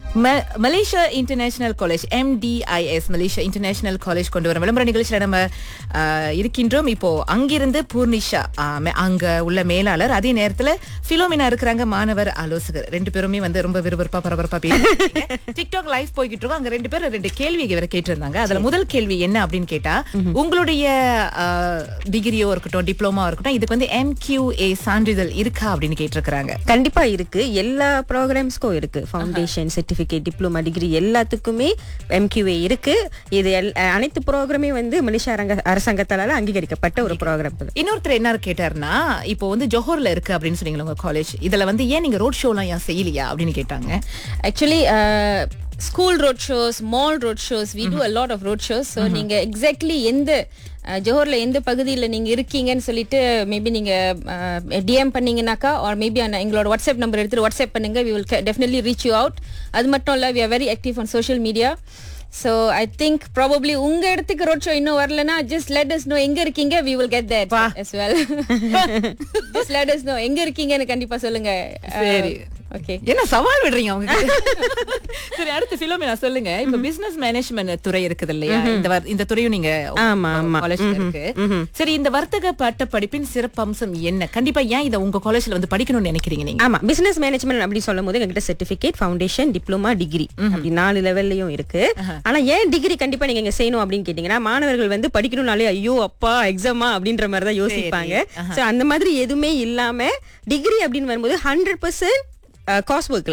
ம- Malaysia international college MTIS Malaysia international college கொண்டு வரும் விளம்பர நிகழ்ச்சியில நம்ம ஆ, இருக்கின்றோம் இப்போ அங்கிருந்து பூர்ணிஷா ஆ, மே- அங்க உள்ள மேலாளர் அதே நேரத்துல பிலோமினா இருக்கிறாங்க மாணவர் ஆலோசகர் ரெண்டு பேருமே வந்து ரொம்ப விறுவிறுப்பா பரபரப்பா பேசிட்டு டிக்டாக் லைவ் போய்கிட்டு இருக்கோம் அங்க ரெண்டு பேரும் ரெண்டு கேள்வி இவரை கேட்டிருந்தாங்க அதுல முதல் கேள்வி என்ன அப்படின்னு கேட்டா உங்களுடைய டிகிரியோ இருக்கட்டும் டிப்ளமா இருக்கட்டும் இதுக்கு வந்து எம்கியூஏ சான்றிதழ் இருக்கா அப்படின்னு கேட்டிருக்கிறாங்க கண்டிப்பா இருக்கு எல்லா ப்ரோக்ராம்ஸ்க்கும் இருக்கு ஃபவுண்டேஷன் சர்டிபிகேட் டிப்ளமா டிகிரி எல்லாத்துக்குமே எம்கியூஏ இருக்கு இது எல்- அனைத்து ப்ரோக்ராமே வந்து மலேசியா அரங்க அரசாங்கத்தால அங்கீகரிக்கப்பட்ட ஒரு ப்ரோக்ராம் இன்னொருத்தர் என்ன கேட்டாருன்னா இப்போ வந்து ஜோஹர்ல இருக்கு அப்படின்னு சொன்னீங்களா உங்க காலேஜ் இதுல வந்து ஏன் நீங்க ரோட் ஷோலாம் ஏன் செய்யலையா அப்படின்னு கேட்டாங்க actually school road shows mall road shows we do a lot of road shows so நீங்க எக்ஸாக்ட்லி எந்த அஹ், ஜோஹர்ல எந்த பகுதியில் நீங்க இருக்கீங்கன்னு சொல்லிட்டு மேபி நீங்க டிஎம் பண்ணீங்கன்னாக்கா ஆர் மேபி எங்களோட வாட்ஸ்அப் நம்பர் எடுத்துட்டு வாட்ஸ்அப் பண்ணுங்க we will definitely reach you out அது மட்டும் இல்ல we are very active on social media so I think probably உங்க இடத்துக்கு ரோட் ஷோ இன்னும் வரலனா ஜஸ்ட் லெட் us know எங்க இருக்கீங்க we will get that as well just let us know எங்க இருக்கீங்கன்னு கண்டிப்பா சொல்லுங்க சரி. ஓகே என்ன சவால் விடுறீங்க அவங்க கிட்ட? சரி அடுத்து பிலோமினா சொல்லுங்க இப்ப பிசினஸ் மேனேஜ்மெண்ட் துறை இருக்குது இல்லையா இந்த வர்- இந்த துறையும் நீங்க ஆமா, ஆமா. காலேஜ்ல இருக்கு சரி இந்த வர்த்தக பட்ட படிப்பின் சிறப்பம்சம் என்ன கண்டிப்பா ஏன் இதை உங்க காலேஜ்ல வந்து படிக்கணும்னு நினைக்கிறீங்க நீங்க ஆமா பிசினஸ் மேனேஜ்மெண்ட் அப்படி சொல்லும் போது எங்ககிட்ட சர்டிபிகேட் ஃபவுண்டேஷன் டிப்ளமா டிகிரி அப்படி நாலு லெவல்லயும் இருக்கு ஆனா ஏன் டிகிரி கண்டிப்பா நீங்க இங்க செய்யணும் அப்படின்னு கேட்டீங்கன்னா மாணவர்கள் வந்து படிக்கணும்னாலே ஐயோ அப்பா எக்ஸாமா அப்படின்ற மாதிரி தான் யோசிப்பாங்க சோ அந்த மாதிரி எதுவுமே இல்லாம டிகிரி அப்படின்னு வரும்போது ஹண்ட்ரட் பர்சன்ட் காஸ் ஒர்க்ல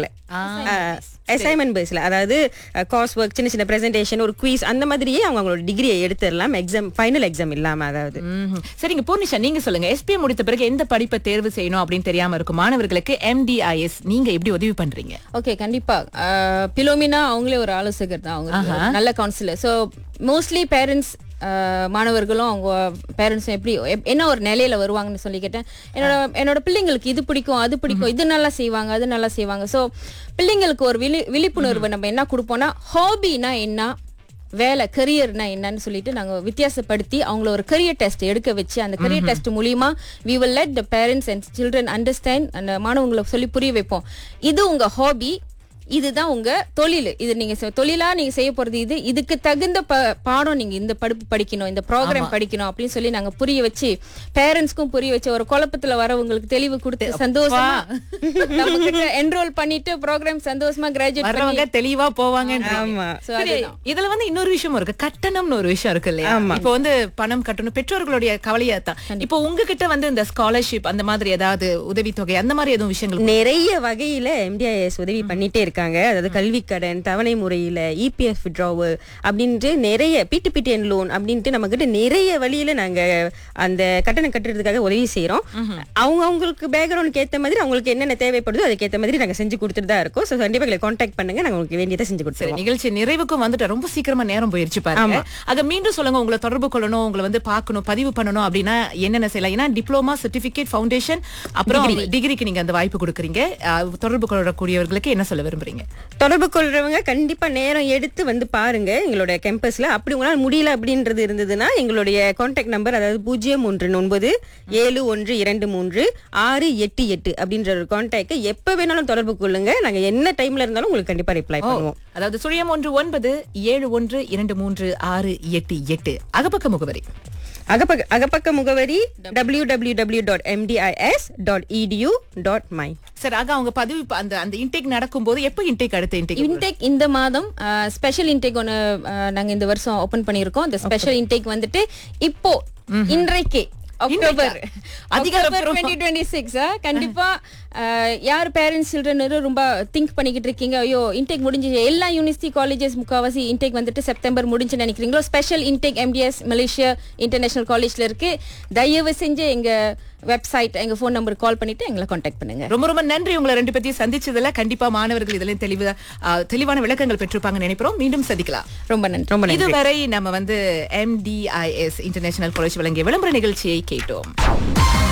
அசைன்மெண்ட் பேஸ்ல அதாவது காஸ் ஒர்க் சின்ன சின்ன பிரசன்டேஷன் ஒரு குவீஸ் அந்த மாதிரியே அவங்க அவங்களோட டிகிரியை எடுத்துடலாம் எக்ஸாம் ஃபைனல் எக்ஸாம் இல்லாம அதாவது ம்ஹும். சரிங்க பூர்ணிஷா நீங்க சொல்லுங்க எஸ்பிஎம் முடித்த பிறகு எந்த படிப்பை தேர்வு செய்யணும் அப்படின்னு தெரியாம இருக்கும் மாணவர்களுக்கு எம்டிஐஎஸ் நீங்க எப்படி உதவி பண்றீங்க ஓகே கண்டிப்பா பிலோமினா அவங்களே ஒரு ஆலோசகர் தான் அவங்க ஒரு நல்ல கவுன்சிலர் ஸோ மோஸ்ட்லி பேரண்ட்ஸ் மாணவர்களும் அவங்க பேரண்ட்ஸும் எப்படி எப்- என்ன ஒரு நிலையில வருவாங்கன்னு சொல்லி கேட்டேன் என்னோட என்னோட பிள்ளைங்களுக்கு இது பிடிக்கும் அது பிடிக்கும் இது நல்லா செய்வாங்க அது நல்லா செய்வாங்க ஸோ பிள்ளைங்களுக்கு ஒரு விழி விழிப்புணர்வு நம்ம என்ன கொடுப்போம்னா ஹாபினா என்ன வேலை கரியர்னா என்னன்னு சொல்லிட்டு நாங்க வித்தியாசப்படுத்தி அவங்கள ஒரு கரியர் டெஸ்ட் எடுக்க வச்சு அந்த கரியர் டெஸ்ட் மூலியமா we will let the parents and children understand அந்த மாணவங்களை சொல்லி புரிய வைப்போம் இது உங்க ஹாபி இதுதான் உங்க தொழில் இது நீங்க செ- தொழிலா நீங்க செய்ய போறது இது இதுக்கு தகுந்த ப- பாடம் நீங்க இந்த படிப்பு படிக்கணும் இந்த ப்ரோக்ராம் படிக்கணும் அப்படின்னு சொல்லி நாங்க புரிய வச்சு பேரண்ட்ஸ்க்கும் புரிய வச்சு ஒரு குழப்பத்துல வரவங்களுக்கு தெளிவு கொடுத்து சந்தோஷமா நம்ம கிட்ட என்ரோல் பண்ணிட்டு ப்ரோக்ராம் சந்தோஷமா கிராஜுவேட் வர்றவங்க தெளிவா போவாங்க ஆமா. சரி இதுல வந்து இன்னொரு விஷயம் இருக்கு கட்டணம்னு ஒரு விஷயம் இருக்கு இல்லையா இப்போ வந்து பணம் கட்டணும் பெற்றோர்களுடைய கவலையா தான் இப்போ உங்ககிட்ட வந்து இந்த ஸ்காலர்ஷிப் அந்த மாதிரி ஏதாவது உதவித்தொகை அந்த மாதிரி எதுவும் விஷயங்கள் நிறைய வகையில எம்டிஐஎஸ் உதவி பண்ணிட்டே இருக்காங்க அதாவது கல்வி கடன் தவணை முறையில இபிஎஃப் விட்ராவல் அப்படின்ட்டு நிறைய பிடிபிடிஎன் லோன் அப்படின்ட்டு நம்ம கிட்ட நிறைய வழியில நாங்க அந்த கட்டணம் கட்டுறதுக்காக உதவி செய்யறோம் அவங்க அவங்களுக்கு பேக்ரவுண்டுக்கு ஏத்த மாதிரி அவங்களுக்கு என்னென்ன தேவைப்படுதோ அதுக்கேத்த மாதிரி நாங்க செஞ்சு கொடுத்துட்டு தான் இருக்கோம் ஸோ கண்டிப்பா எங்களை கான்டாக்ட் பண்ணுங்க நாங்க உங்களுக்கு வேண்டியதை செஞ்சு சரி கொடுத்துருவோம் நிகழ்ச்சி நிறைவுக்கும் வந்துட்டு ரொம்ப சீக்கிரமா நேரம் போயிருச்சு பாருங்க அத மீண்டும் சொல்லுங்க உங்களை தொடர்பு கொள்ளணும் உங்களை வந்து பார்க்கணும் பதிவு பண்ணணும் அப்படின்னா என்னென்ன செய்யலாம் ஏன்னா டிப்ளமா சர்டிபிகேட் ஃபவுண்டேஷன் அப்புறம் டிகிரிக்கு நீங்க அந்த வாய்ப்பு கொடுக்குறீங்க அஹ், தொடர்பு கொள்ளக்கூடியவர்களுக்கு என்ன சொல்ல விரும்புறீங்க தொடர்பு கொள்றவங்க கண்டிப்பா நேரம் எடுத்து வந்து பாருங்க எங்களோட கேம்பஸ்ல அப்படி உங்களால முடியல அப்படின்றது இருந்ததுன்னா எங்களுடைய கான்டாக்ட் நம்பர் அதாவது பூஜ்ஜியம் ஒன்று ஒன்பது ஏழு ஒன்று இரண்டு மூன்று ஆறு எட்டு எட்டு அப்படின்ற ஒரு கான்டாக்ட் எப்ப வேணாலும் தொடர்பு கொள்ளுங்க நாங்க என்ன டைம்ல இருந்தாலும் உங்களுக்கு கண்டிப்பா ரிப்ளை பண்ணுவோம் அதாவது சுழியம் ஒன்று ஒன்பது ஏழு ஒன்று இரண்டு மூன்று ஆறு எட்டு எட்டு அகப்பக்க முகவரி அகப்பக்க அகப்பக்க முகவரி W W W dot MDIS dot edu dot my சரி ஆக அவங்க பதிவு ப- அந்த அந்த இன்டேக் நடக்கும்போது எப்ப இன்டேக் அடுத்த இன்டேக் இன்டேக் இந்த மாதம் ஸ்பெஷல் இன்டேக் ஒன்று நாங்க இந்த வருஷம் ஓபன் பண்ணியிருக்கோம் இந்த ஸ்பெஷல் இன்டேக் வந்துட்டு இப்போ இன்றைக்கு அக்டோபர் அதிகாரப்பூர்வமா. அக்டோபர் டுவெண்ட்டி டுவெண்ட்டி சிக்ஸ் கண்டிப்பா அஹ், யார் பேரண்ட்ஸ் சில்ட்ரன் ரொம்ப திங்க் பண்ணிக்கிட்டு இருக்கீங்க ஐயோ இன்டேக் முடிஞ்சு எல்லா யூனிவர்சிட்டி காலேஜஸ் முக்காவாசி இன்டேக் வந்துட்டு செப்டம்பர் முடிஞ்சு நினைக்கிறீங்களோ special intake MDS Malaysia international காலேஜ்ல இருக்கு தயவு செஞ்சு எங்க வெப்சைட் எங்க ஃபோன் நம்பருக்கு கால் பண்ணிட்டு எங்களை காண்டாக்ட் பண்ணுங்க ரொம்ப ரொம்ப நன்றி உங்களை ரெண்டு பேத்தையும் சந்திச்சதுல கண்டிப்பா மாணவர்கள் இதுல தெளிவு அஹ், தெளிவான விளக்கங்கள் பெற்றிருப்பாங்க நினைக்கிறோம் மீண்டும் சந்திக்கலாம் ரொம்ப நன்றி ரொம்ப நன்றி இதுவரை நம்ம வந்து எம்டிஐஎஸ் இன்டர்நேஷனல் காலேஜ் வழங்கிய விளம்பர நிகழ்ச்சியை கேட்டோம்